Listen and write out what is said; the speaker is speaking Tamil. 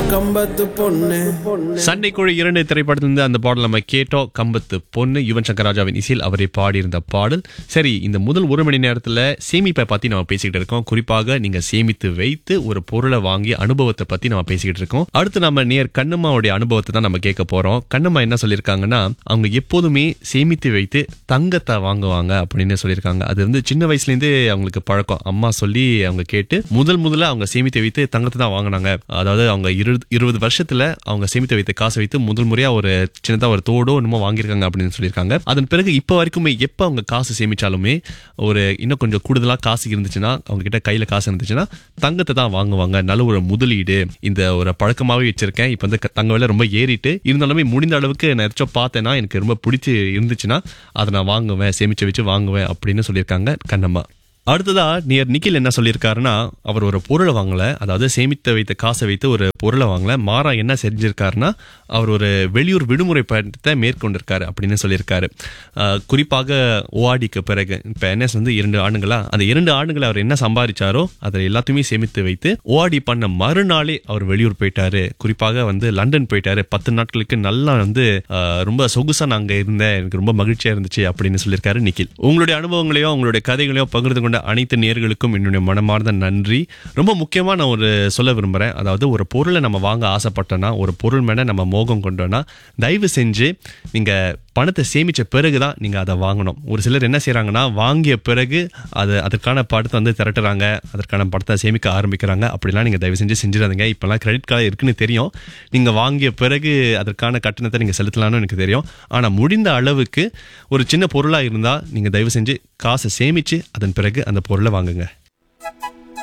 கம்பத்து பொண்ணு சண்டைக்குழு இரண்டு திரைப்படத்திலிருந்து அந்த பாடல் நம்ம கேட்டோம் கம்பத்து பொண்ணு யுவன் சங்கர் ராஜாவின் இசையில் அவரை பாடியிருந்த பாடல் சரி இந்த முதல் ஒரு மணி நேரத்துல சேமிப்பை பத்தி நம்ம பேசிக்கிட்டு இருக்கோம் குறிப்பாக நீங்க சேமித்து வைத்து ஒரு பொருளை வாங்கி அனுபவத்தை பத்தி நம்ம பேசிக்கிட்டு இருக்கோம் அடுத்து நம்ம நேர் கண்ணம்மாவுடைய அனுபவத்தை தான் நம்ம கேட்க போறோம் கண்ணம்மா என்ன சொல்லியிருக்காங்கன்னா அவங்க எப்போதுமே சேமித்து வைத்து தங்கத்தை வாங்குவாங்க அப்படின்னு சொல்லியிருக்காங்க அது வந்து சின்ன வயசுல இருந்தே அவங்களுக்கு பழக்கம் அம்மா சொல்லி அவங்க கேட்டு முதல் முதல்ல அவங்க சேமித்து வைத்து தங்கத்தை தான் வாங்கினாங்க அதாவது அவங்க இருபது இருபது வருஷத்துல அவங்க சேமித்து வைத்த காசை வைத்து முதல் முறையா ஒரு சின்னதா ஒரு தோடோ என்னமோ வாங்கியிருக்காங்க அப்படின்னு சொல்லியிருக்காங்க அதன் பிறகு இப்போ வரைக்குமே எப்போ அவங்க காசு சேமிச்சாலுமே ஒரு இன்னும் கொஞ்சம் கூடுதலா காசு இருந்துச்சுன்னா அவங்க கிட்ட கையில காசு இருந்துச்சுன்னா தங்கத்தை தான் வாங்குவாங்க நல்ல ஒரு முதலீடு இந்த ஒரு பழக்கமாவே வச்சிருக்கேன் இப்போ வந்து க- தங்க விலை ரொம்ப ஏறிட்டு இருந்தாலுமே முடிந்த அளவுக்கு நான் ஏதாச்சும் பார்த்தேன்னா எனக்கு ரொம்ப பிடிச்சி இருந்துச்சுன்னா அதை நான் வாங்குவேன் சேமிச்சு வச்சு வாங்குவேன் அப்படின்னு சொல்லியிருக்காங்க கண்ணம்மா அடுத்ததா நியர் நிக்கில் என்ன சொல்லியிருக்காருன்னா அவர் ஒரு பொருளை வாங்கல அதாவது சேமித்து வைத்த காசை வைத்து ஒரு பொருளை வாங்கல மாறா என்ன செஞ்சிருக்காருன்னா அவர் ஒரு வெளியூர் விடுமுறை பயணத்தை மேற்கொண்டிருக்காரு அப்படின்னு சொல்லியிருக்காரு ஆஹ் குறிப்பாக ஓஆடிக்கு பிறகு இப்ப என்எஸ் வந்து இரண்டு ஆண்டுகளா அந்த இரண்டு ஆண்டுகள் அவர் என்ன சம்பாதிச்சாரோ அதை எல்லாத்தையுமே சேமித்து வைத்து ஓஆடி பண்ண மறுநாளே அவர் வெளியூர் போயிட்டாரு குறிப்பாக வந்து லண்டன் போயிட்டாரு பத்து நாட்களுக்கு நல்லா வந்து ஆஹ் ரொம்ப சொகுசா நான் அங்க இருந்தேன் எனக்கு ரொம்ப மகிழ்ச்சியா இருந்துச்சு அப்படின்னு சொல்லியிருக்காரு நிக்கில் உங்களுடைய அனுபவங்களையோ உங்களுடைய கதைகளையோ பகிர்ந்து கொண்ட அனைத்து நேர்களுக்கும் என்னுடைய மனமார்ந்த நன்றி ரொம்ப முக்கியமா நான் ஒரு சொல்ல விரும்புறேன் அதாவது ஒரு பொருளை நம்ம வாங்க ஆசைப்பட்டோம்னா ஒரு பொருள் மேல நம்ம மோகம் கொண்டோம்னா தயவு செஞ்சு நீங்க பணத்தை சேமிச்ச பிறகுதான் நீங்க அதை வாங்கணும் ஒரு சிலர் என்ன செய்றாங்கன்னா வாங்கிய பிறகு அது அதற்கான படத்தை வந்து திரட்டுறாங்க அதற்கான படத்தை சேமிக்க ஆரம்பிக்கிறாங்க அப்படிலாம் நீங்க தயவு செஞ்சு செஞ்சிடாதீங்க இப்பெல்லாம் கிரெடிட் கார்டு இருக்குன்னு தெரியும் நீங்க வாங்கிய பிறகு அதற்கான கட்டணத்தை நீங்க செலுத்தலாம்னு எனக்கு தெரியும் ஆனா முடிந்த அளவுக்கு ஒரு சின்ன பொருளா இருந்தா நீங்க தயவு செஞ்சு காசை சேமிச்சு அதன் பிறகு அந்த பொருளை வாங்குங்க